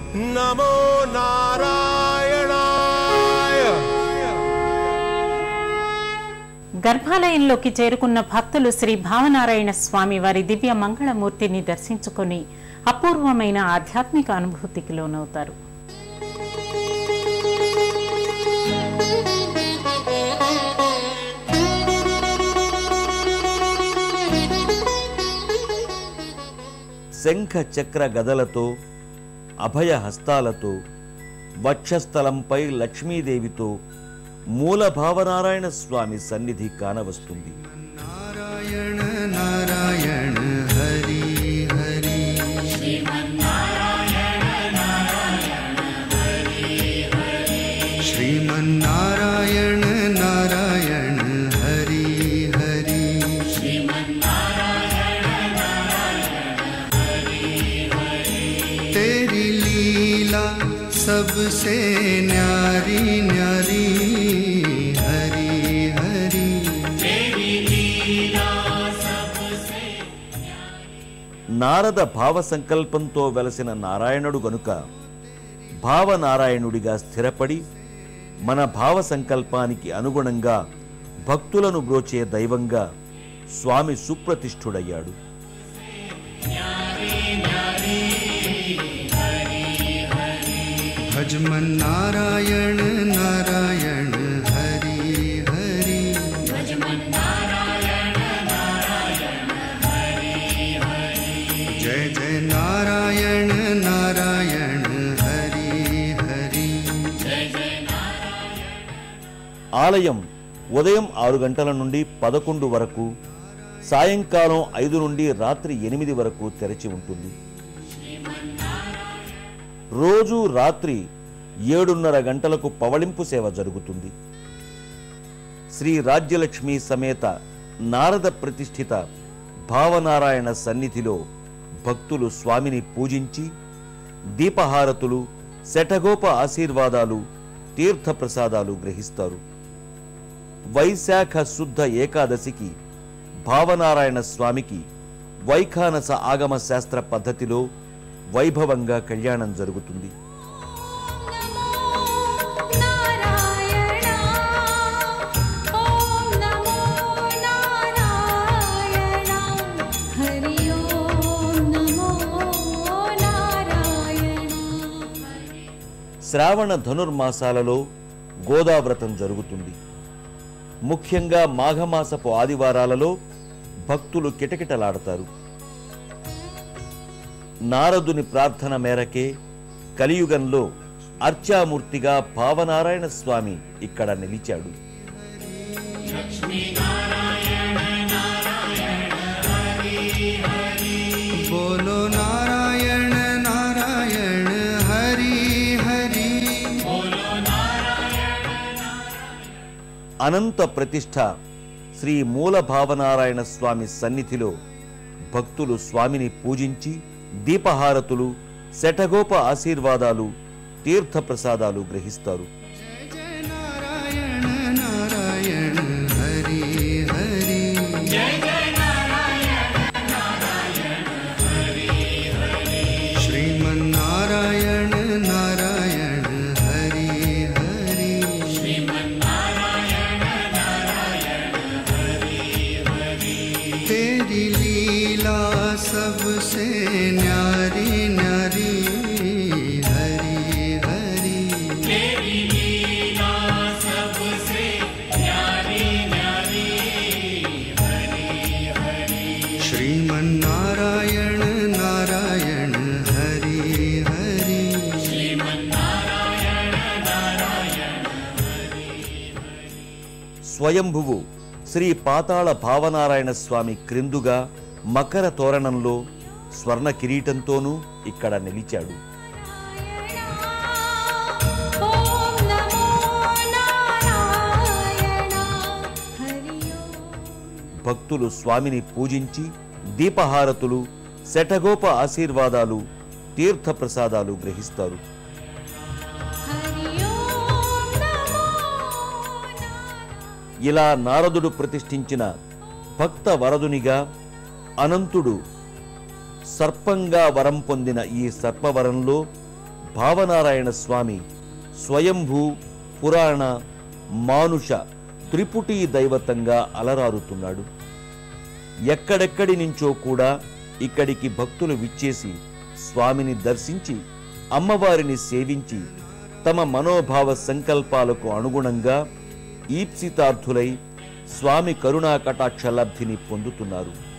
నమో నారాయణాయ గర్భాలయంలోకి చేరుకున్న భక్తులు శ్రీ భావనారాయణ స్వామి వారి దివ్య మంగళమూర్తిని దర్శించుకొని అపూర్వమైన ఆధ్యాత్మిక అనుభూతికి లోనవుతారు శంఖ చక్ర గదలతో అభయ హస్తాలతో వక్షస్థలంపై లక్ష్మీదేవితో మూల భావనారాయణ స్వామి సన్నిధి కానవస్తుంది नारायण नारायण हरि हरि श्रीमन्नारायण नारायण हरि हरि तेरी लीला सबसे न्यारी न्यारी हरि हरि నారద భావ సంకల్పంతో వెలసిన నారాయణుడు గనుక భావనారాయణుడిగా స్థిరపడి మన భావ సంకల్పానికి అనుగుణంగా భక్తులను బ్రోచే దైవంగా స్వామి సుప్రతిష్ఠుడయ్యాడు भजमन नारायण नारायण हरि हरि जय जय नारायण नारायण हरि हरि ఆలయం ఉదయం ఆరు గంటల నుండి పదకొండు వరకు సాయంకాలం ఐదు నుండి రాత్రి ఎనిమిది వరకు తెరచి ఉంటుంది రోజు రాత్రి ఏడున్నర గంటలకు పవళింపు సేవ జరుగుతుంది శ్రీ రాజ్యలక్ష్మి సమేత నారద ప్రతిష్ఠిత భావనారాయణ సన్నిధిలో భక్తులు స్వామిని పూజించి దీపహారతులు శఠగోప ఆశీర్వాదాలు తీర్థప్రసాదాలు గ్రహిస్తారు వైశాఖ శుద్ధ ఏకాదశికి భావనారాయణ స్వామికి వైఖానస ఆగమ శాస్త్ర పద్ధతిలో వైభవంగా కళ్యాణం జరుగుతుంది నారాయణ ఓం నమో నారాయణ హరి ఓం నమో నారాయణ శ్రావణ ధనుర్మాసాలలో గోదావ్రతం జరుగుతుంది ముఖ్యంగా మాఘమాసపు ఆదివారాలలో భక్తులు కిటకిటలాడతారు నారదుని ప్రార్థన మేరకే కలియుగంలో అర్చామూర్తిగా భావనారాయణ స్వామి ఇక్కడ నిలిచాడు बोलो नारायण नारायण हरि हरि అనంత ప్రతిష్ఠ శ్రీ మూల భావనారాయణ స్వామి సన్నిధిలో భక్తులు స్వామిని పూజించి దీపహారతులు శఠగోప ఆశీర్వాదాలు తీర్థప్రసాదాలు గ్రహిస్తారు जय जय नारायण नारायण हरि हरि श्रीमन्नारायण नारायण हरि हरि तेरी लीला सबसे न्यारी न्यारी हरि हरि श्रीमन्नारायण नारायण हरि हरि స్వయంభువు శ్రీ పాతాళ భావనారాయణ స్వామి క్రిందుగా మకర తోరణంలో స్వర్ణ కిరీటంతోనూ ఇక్కడ నిలిచాడు ఓం నమో నారాయణ హరి ఓం భక్తులు స్వామిని పూజించి దీపహారతులు శఠగోప ఆశీర్వాదాలు తీర్థప్రసాదాలు గ్రహిస్తారు హరి ఓం నమో ఇలా నారదుడు ప్రతిష్ఠించిన భక్త వరదునిగా అనంతుడు సర్పంగా వరం పొందిన ఈ సర్పవరంలో భావనారాయణ స్వామి స్వయంభూ పురాణ మానుష త్రిపుటీ దైవతంగా అలరారుతున్నాడు ఎక్కడెక్కడి నుంచో కూడా ఇక్కడికి భక్తులు విచ్చేసి స్వామిని దర్శించి అమ్మవారిని సేవించి తమ మనోభావ సంకల్పాలకు అనుగుణంగా ఈప్సితార్థులై స్వామి కరుణా కటాక్ష లబ్ధిని పొందుతున్నారు